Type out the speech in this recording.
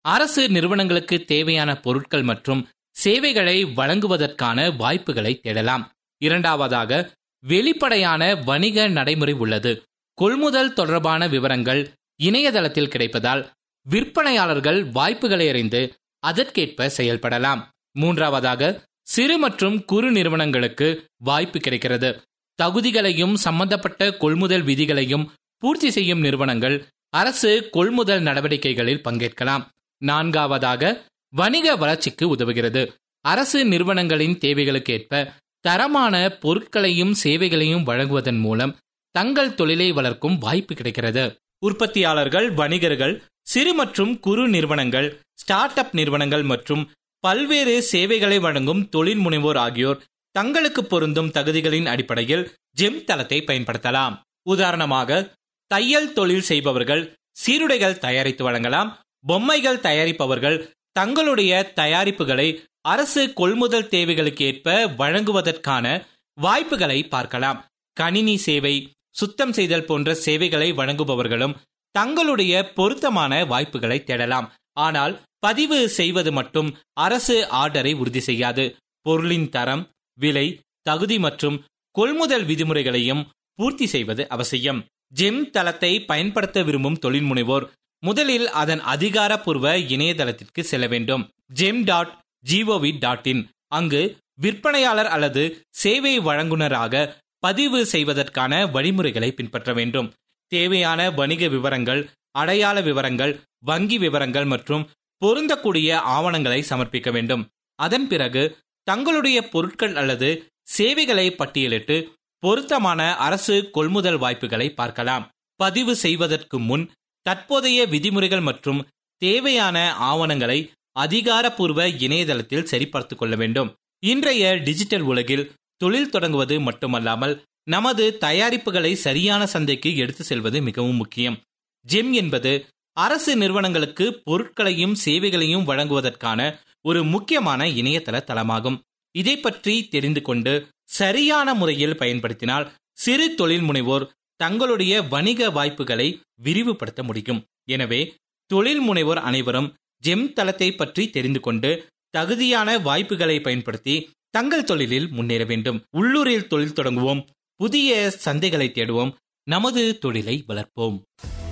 அரசு நிறுவனங்களுக்கு தேவையான பொருட்கள் மற்றும் சேவைகளை வழங்குவதற்கான வாய்ப்புகளை தேடலாம் இரண்டாவதாக வெளிப்படையான வணிக நடைமுறை உள்ளது கொள்முதல் தொடர்பான விவரங்கள் இணையதளத்தில் கிடைப்பதால் விற்பனையாளர்கள் வாய்ப்புகளை அறிந்து அதற்கேற்ப செயல்படலாம் மூன்றாவதாக சிறு மற்றும் குறு நிறுவனங்களுக்கு வாய்ப்பு கிடைக்கிறது தகுதிகளையும் சம்பந்தப்பட்ட கொள்முதல் விதிகளையும் பூர்த்தி செய்யும் நிறுவனங்கள் அரசு கொள்முதல் நடவடிக்கைகளில் பங்கேற்கலாம் நான்காவதாக வணிக வளர்ச்சிக்கு உதவுகிறது அரசு நிறுவனங்களின் தேவைகளுக்கேற்ப தரமான பொருட்களையும் சேவைகளையும் வழங்குவதன் மூலம் தங்கள் தொழிலை வளர்க்கும் வாய்ப்பு கிடைக்கிறது உற்பத்தியாளர்கள் வணிகர்கள் சிறு மற்றும் குறு நிறுவனங்கள் ஸ்டார்ட் அப் நிறுவனங்கள் மற்றும் பல்வேறு சேவைகளை வழங்கும் தொழில் முனைவோர் ஆகியோர் தங்களுக்கு பொருந்தும் தகுதிகளின் அடிப்படையில் ஜெம் தளத்தை பயன்படுத்தலாம் உதாரணமாக தையல் தொழில் செய்பவர்கள் சீருடைகள் தயாரித்து வழங்கலாம் பொம்மைகள் தயாரிப்பவர்கள் தங்களுடைய தயாரிப்புகளை அரசு கொள்முதல் தேவைகளுக்கு ஏற்ப வழங்குவதற்கான வாய்ப்புகளை பார்க்கலாம் கணினி சேவை சுத்தம் செய்தல் போன்ற சேவைகளை வழங்குபவர்களும் தங்களுடைய பொருத்தமான வாய்ப்புகளை தேடலாம் ஆனால் பதிவு செய்வது மட்டும் அரசு ஆர்டரை உறுதி செய்யாது பொருளின் தரம் விலை தகுதி மற்றும் கொள்முதல் விதிமுறைகளையும் பூர்த்தி செய்வது அவசியம் ஜெம் தளத்தை பயன்படுத்த விரும்பும் தொழில் முனைவோர் முதலில் அதன் அதிகாரப்பூர்வ இணையதளத்திற்கு செல்ல வேண்டும் gem dot gov dot in அங்கு விற்பனையாளர் அல்லது சேவை வழங்குனராக பதிவு செய்வதற்கான வழிமுறைகளை பின்பற்ற வேண்டும் தேவையான வணிக விவரங்கள் அடையாள விவரங்கள் வங்கி விவரங்கள் மற்றும் பொருந்தக்கூடிய ஆவணங்களை சமர்ப்பிக்க வேண்டும் அதன் பிறகு தங்களுடைய பொருட்கள் அல்லது சேவைகளை பட்டியலிட்டு பொருத்தமான அரசு கொள்முதல் வாய்ப்புகளை பார்க்கலாம் பதிவு செய்வதற்கு முன் தற்போதைய விதிமுறைகள் மற்றும் தேவையான ஆவணங்களை அதிகாரப்பூர்வ இணையதளத்தில் சரிபார்த்துக் கொள்ள வேண்டும் இன்றைய டிஜிட்டல் உலகில் தொழில் தொடங்குவது மட்டுமல்லாமல் நமது தயாரிப்புகளை சரியான சந்தைக்கு எடுத்து செல்வது மிகவும் முக்கியம் ஜெம் என்பது அரசு நிறுவனங்களுக்கு பொருட்களையும் சேவைகளையும் வழங்குவதற்கான ஒரு முக்கியமான இணையதள தளமாகும் இதை பற்றி தெரிந்து கொண்டு சரியான முறையில் பயன்படுத்தினால் சிறு தொழில் முனைவோர் தங்களுடைய வணிக வாய்ப்புகளை விரிவுபடுத்த முடியும் எனவே தொழில் முனைவோர் அனைவரும் ஜெம் தளத்தை பற்றி தெரிந்து கொண்டு தகுதியான வாய்ப்புகளை பயன்படுத்தி தங்கள் தொழிலில் முன்னேற வேண்டும் உள்ளூரில் தொழில் தொடங்குவோம் புதிய சந்தைகளை தேடுவோம் நமது தொழிலை வளர்ப்போம்